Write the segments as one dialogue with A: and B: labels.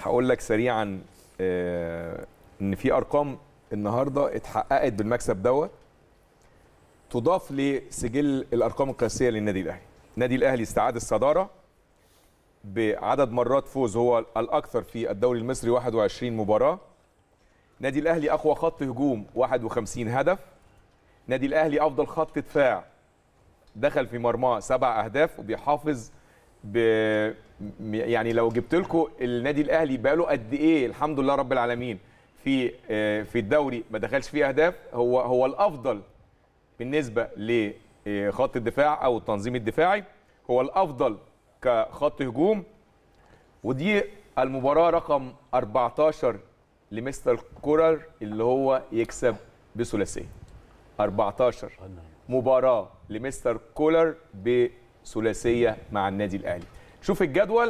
A: هقول لك سريعا آه، ان في ارقام النهارده اتحققت بالمكسب دوت تضاف لسجل الارقام القياسيه للنادي الاهلي النادي الاهلي استعاد الصداره بعدد مرات فوز هو الاكثر في الدوري المصري 21 مباراه نادي الاهلي اقوى خط هجوم 51 هدف نادي الاهلي افضل خط دفاع دخل في مرماه سبع اهداف وبيحافظ ب م- يعني لو جبت لكم النادي الاهلي بقاله قد ايه الحمد لله رب العالمين في آه، في الدوري ما دخلش فيه اهداف هو هو الافضل بالنسبه لخط الدفاع او التنظيم الدفاعي هو الافضل كخط هجوم ودي المباراه رقم 14 لمستر كولر اللي هو يكسب بثلاثيه 14 مباراه لمستر كولر بثلاثيه مع النادي الاهلي شوف الجدول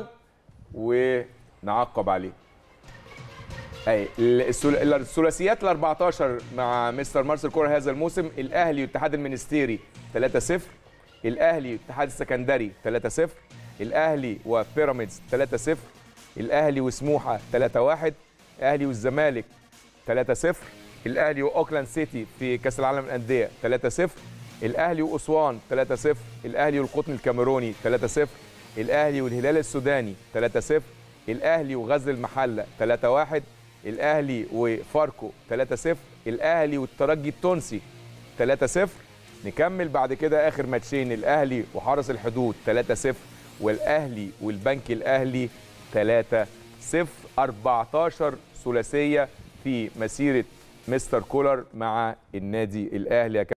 A: ونعقب عليه اي الثل- الثلاثيات ال 14 مع مستر مارسيل كولر هذا الموسم الاهلي والاتحاد المنستيري 3-0 الاهلي والاتحاد السكندري 3-0 الاهلي وبيراميدز 3-0 الاهلي وسموحه 3-1 الاهلي والزمالك 3-0 الاهلي واوكلاند سيتي في كاس العالم للانديه 3-0 الاهلي واسوان 3-0 الاهلي والقطن الكاميروني 3-0 الاهلي والهلال السوداني 3-0 الاهلي وغزل المحله 3-1 الاهلي وفاركو 3-0 الاهلي والترجي التونسي 3-0 نكمل بعد كده اخر ماتشين الاهلي وحرس الحدود 3-0 والاهلي والبنك الاهلي 3-0 14 ثلاثيه في مسيره مستر كولر مع النادي الاهلي يا